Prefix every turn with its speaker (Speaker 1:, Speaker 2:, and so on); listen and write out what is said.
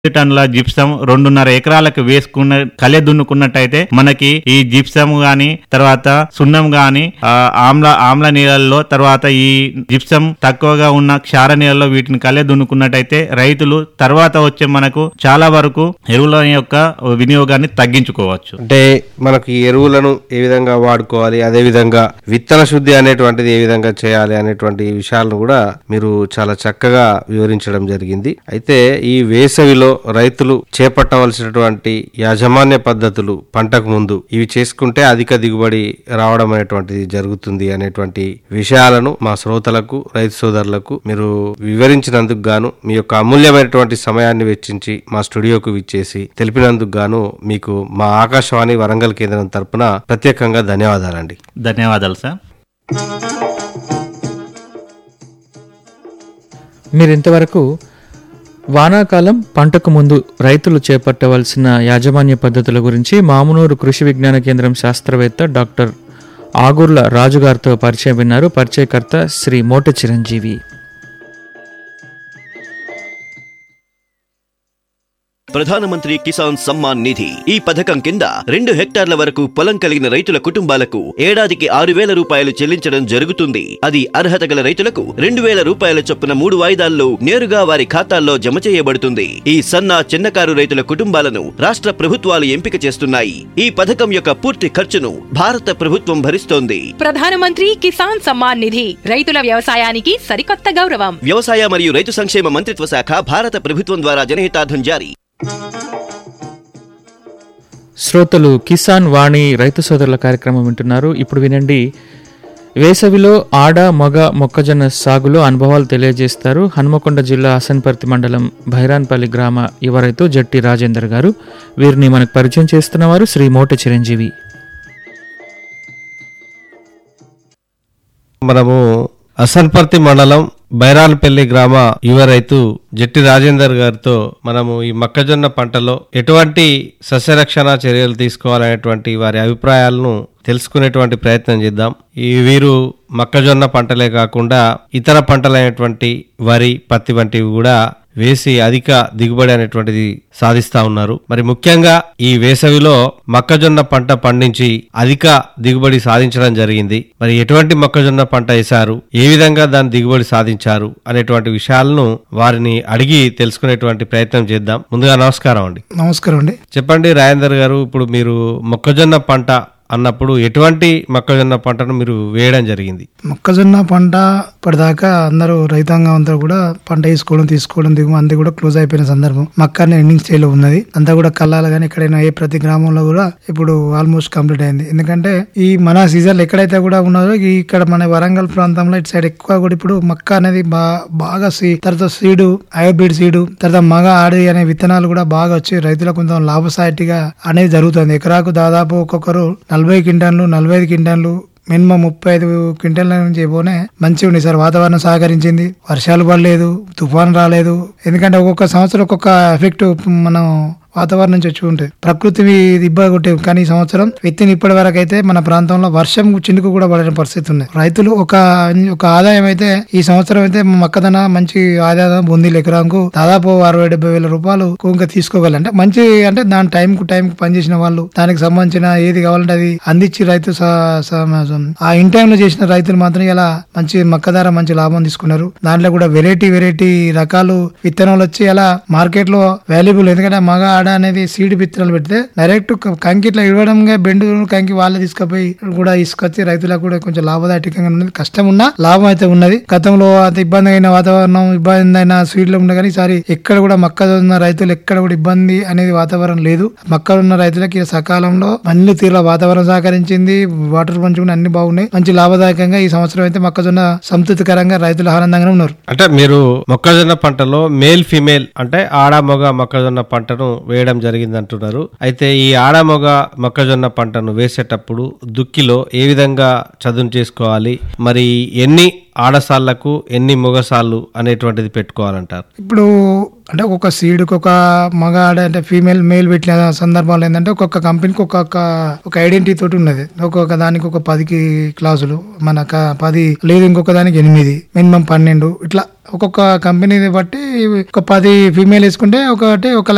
Speaker 1: టన్నుల జిప్సం రెండున్నర ఎకరాలకు వేసుకున్న కలె దున్నుకున్నట్టయితే మనకి ఈ జిప్సం గాని తర్వాత సున్నం గాని ఆ, ఆమ్ల ఆమ్ల నీళ్ళల్లో తర్వాత ఈ జిప్సం తక్కువగా ఉన్న క్షార నీళ్ళలో వీటిని కలె దున్నుకున్నట్టయితే రైతులు తర్వాత వచ్చే మనకు చాలా వరకు ఎరువుల యొక్క వినియోగాన్ని తగ్గించుకోవచ్చు
Speaker 2: అంటే మనకు ఈ ఎరువులను ఏ విధంగా వాడుకోవాలి అదే విధంగా విత్తన శుద్ధి అనేటువంటిది ఏ విధంగా చేయాలి అనేటువంటి విషయాలను కూడా మీరు చాలా చక్కగా వివరించడం జరిగింది అయితే ఈ వేసవిలో రైతులు చేపట్టవలసినటువంటి యాజమాన్య పద్ధతులు పంటకు ముందు ఇవి చేసుకుంటే అధిక దిగుబడి రావడం అనేటువంటిది జరుగుతుంది అనేటువంటి విషయాలను మా శ్రోతలకు రైతు సోదరులకు మీరు వివరించినందుకు గాను మీ యొక్క అమూల్యమైనటువంటి సమయాన్ని వెచ్చించి మా స్టూడియోకు విచ్చేసి తెలిపినందుకు గాను మీకు మా ఆకాశవాణి వరంగల్ కేంద్రం తరపున ప్రత్యేకంగా ధన్యవాదాలండి
Speaker 1: ధన్యవాదాలు సార్
Speaker 3: మీరు ఇంతవరకు వానాకాలం పంటకు ముందు రైతులు చేపట్టవలసిన యాజమాన్య పద్ధతుల గురించి మామునూరు కృషి విజ్ఞాన కేంద్రం శాస్త్రవేత్త డాక్టర్ ఆగుర్ల రాజుగారితో పరిచయం విన్నారు పరిచయకర్త శ్రీ మోట చిరంజీవి
Speaker 4: ప్రధానమంత్రి కిసాన్ సమ్మాన్ నిధి ఈ పథకం కింద రెండు హెక్టార్ల వరకు పొలం కలిగిన రైతుల కుటుంబాలకు ఏడాదికి ఆరు వేల రూపాయలు చెల్లించడం జరుగుతుంది అది అర్హత గల రైతులకు రెండు వేల రూపాయల చొప్పున మూడు వాయిదాల్లో నేరుగా వారి ఖాతాల్లో జమ చేయబడుతుంది ఈ సన్న చిన్నకారు రైతుల కుటుంబాలను రాష్ట్ర ప్రభుత్వాలు ఎంపిక చేస్తున్నాయి ఈ పథకం యొక్క పూర్తి ఖర్చును భారత ప్రభుత్వం భరిస్తోంది
Speaker 5: ప్రధానమంత్రి కిసాన్ సమ్మాన్ నిధి రైతుల వ్యవసాయానికి సరికొత్త గౌరవం
Speaker 4: వ్యవసాయ మరియు రైతు సంక్షేమ మంత్రిత్వ శాఖ భారత ప్రభుత్వం ద్వారా జనహితార్థం జారీ
Speaker 3: శ్రోతలు కిసాన్ వాణి రైతు సోదరుల కార్యక్రమం వింటున్నారు ఇప్పుడు వినండి వేసవిలో ఆడ మగ మొక్కజొన్న సాగులో అనుభవాలు తెలియజేస్తారు హనుమకొండ జిల్లా హసన్పర్తి మండలం భైరాన్పల్లి గ్రామ యువ రైతు జట్టి రాజేందర్ గారు వీరిని మనకు పరిచయం చేస్తున్నవారు శ్రీ మోట చిరంజీవి
Speaker 2: మనము అసన్పర్తి మండలం బైరాన్పల్లి గ్రామ యువ రైతు జట్టి రాజేందర్ గారితో మనము ఈ మొక్కజొన్న పంటలో ఎటువంటి సస్యరక్షణ చర్యలు తీసుకోవాలనేటువంటి వారి అభిప్రాయాలను తెలుసుకునేటువంటి ప్రయత్నం చేద్దాం ఈ వీరు మొక్కజొన్న పంటలే కాకుండా ఇతర పంటలైనటువంటి వరి పత్తి వంటివి కూడా వేసి అధిక దిగుబడి అనేటువంటిది సాధిస్తా ఉన్నారు మరి ముఖ్యంగా ఈ వేసవిలో మొక్కజొన్న పంట పండించి అధిక దిగుబడి సాధించడం జరిగింది మరి ఎటువంటి మొక్కజొన్న పంట వేశారు ఏ విధంగా దాని దిగుబడి సాధించారు అనేటువంటి విషయాలను వారిని అడిగి తెలుసుకునేటువంటి ప్రయత్నం చేద్దాం ముందుగా నమస్కారం అండి
Speaker 6: నమస్కారం అండి
Speaker 2: చెప్పండి రాజేందర్ గారు ఇప్పుడు మీరు మొక్కజొన్న పంట అన్నప్పుడు ఎటువంటి మొక్కజొన్న పంటను మీరు వేయడం జరిగింది
Speaker 6: మొక్కజొన్న పంట ఇప్పటిదాకా అందరూ రైతాంగం అంతా కూడా పంట వేసుకోవడం తీసుకోవడం దిగుమ అంతా కూడా క్లోజ్ అయిపోయిన సందర్భం మక్క ఎండింగ్ స్టేజ్ లో ఉన్నది అంతా కూడా కల్లాల కానీ ఎక్కడైనా ఏ ప్రతి గ్రామంలో కూడా ఇప్పుడు ఆల్మోస్ట్ కంప్లీట్ అయింది ఎందుకంటే ఈ మన సీజన్ ఎక్కడైతే కూడా ఉన్నదో ఈ ఇక్కడ మన వరంగల్ ప్రాంతంలో ఇటు సైడ్ ఎక్కువ కూడా ఇప్పుడు మక్క అనేది బా బాగా సీ తర్వాత సీడు హైబ్రిడ్ సీడు తర్వాత మగ ఆడి అనే విత్తనాలు కూడా బాగా వచ్చి రైతులకు కొంచెం లాభసాటిగా అనేది జరుగుతుంది ఎకరాకు దాదాపు ఒక్కొక్కరు నలభై క్వింటాన్లు నలభై ఐదు క్వింటాన్లు మినిమం ముప్పై ఐదు క్వింటాల నుంచి పోనే మంచిగా ఉంది సార్ వాతావరణం సహకరించింది వర్షాలు పడలేదు తుఫాన్ రాలేదు ఎందుకంటే ఒక్కొక్క సంవత్సరం ఒక్కొక్క ఎఫెక్ట్ మనం వాతావరణం నుంచి వచ్చి ఉంటుంది ప్రకృతి ఇబ్బంది కొట్టే కానీ ఈ సంవత్సరం విత్తిన ఇప్పటి వరకు అయితే మన ప్రాంతంలో వర్షం చినుకు కూడా పడిన పరిస్థితి ఉంది రైతులు ఒక ఒక ఆదాయం అయితే ఈ సంవత్సరం అయితే మొక్కదన మంచి ఆదాయం ఉంది ఎకరాకు దాదాపు అరవై డెబ్బై వేల రూపాయలు ఇంకా తీసుకోగలరు అంటే మంచి అంటే దాని టైం కు టైం కు పనిచేసిన వాళ్ళు దానికి సంబంధించిన ఏది కావాలంటే అది అందించి రైతు స- స- ఆ ఇన్ టైంలో చేసిన రైతులు మాత్రం ఇలా మంచి మక్క ధర మంచి లాభం తీసుకున్నారు దాంట్లో కూడా వెరైటీ వెరైటీ రకాలు విత్తనాలు వచ్చి అలా మార్కెట్ లో వాల్యుబుల్ ఎందుకంటే మగ ఆడ అనేది సీడ్ విత్తనాలు పెడితే డైరెక్ట్ కంకి ఇట్లా ఇవ్వడంగా బెండు కంకి వాళ్ళే తీసుకుపోయి కూడా తీసుకొచ్చి రైతులకు కూడా కొంచెం లాభదాయకంగా ఉన్నది కష్టం ఉన్నా లాభం అయితే ఉన్నది గతంలో అంత ఇబ్బంది అయిన వాతావరణం ఇబ్బంది అయిన స్వీడ్ లో ఉండే కానీ ఈసారి ఎక్కడ కూడా మక్క ఉన్న రైతులు ఎక్కడ కూడా ఇబ్బంది అనేది వాతావరణం లేదు మక్క ఉన్న రైతులకి ఈ సకాలంలో అన్ని తీరుల వాతావరణం సహకరించింది వాటర్ పంచుకుని అన్ని బాగున్నాయి మంచి లాభదాయకంగా ఈ సంవత్సరం అయితే మొక్కజొన్న సంతృప్తికరంగా రైతులు ఆనందంగా ఉన్నారు
Speaker 2: అంటే మీరు మొక్కజొన్న పంటలో మేల్ ఫిమేల్ అంటే ఆడ మొగ మొక్కజొన్న పంటను వేయడం జరిగింది అంటున్నారు అయితే ఈ ఆడ మొగ మొక్కజొన్న పంటను వేసేటప్పుడు దుక్కిలో ఏ విధంగా చదును చేసుకోవాలి మరి ఎన్ని ఆడసాళ్లకు ఎన్ని మొగసాళ్ళు అనేటువంటిది పెట్టుకోవాలంటారు
Speaker 6: ఇప్పుడు అంటే ఒక్కొక్క సీడ్కి ఒక మగ ఆడ అంటే ఫీమేల్ మేల్ పెట్టిన సందర్భాలు ఏంటంటే ఒక్కొక్క కంపెనీకి ఒక్కొక్క ఒక ఐడెంటిటీ తోటి ఉన్నది ఒక్కొక్క దానికి ఒక పదికి క్లాసులు మనక పది లేదు ఇంకొక దానికి ఎనిమిది మినిమం పన్నెండు ఇట్లా ఒక్కొక్క కంపెనీ బట్టి ఒక పది ఫీమేల్ వేసుకుంటే ఒకటి ఒక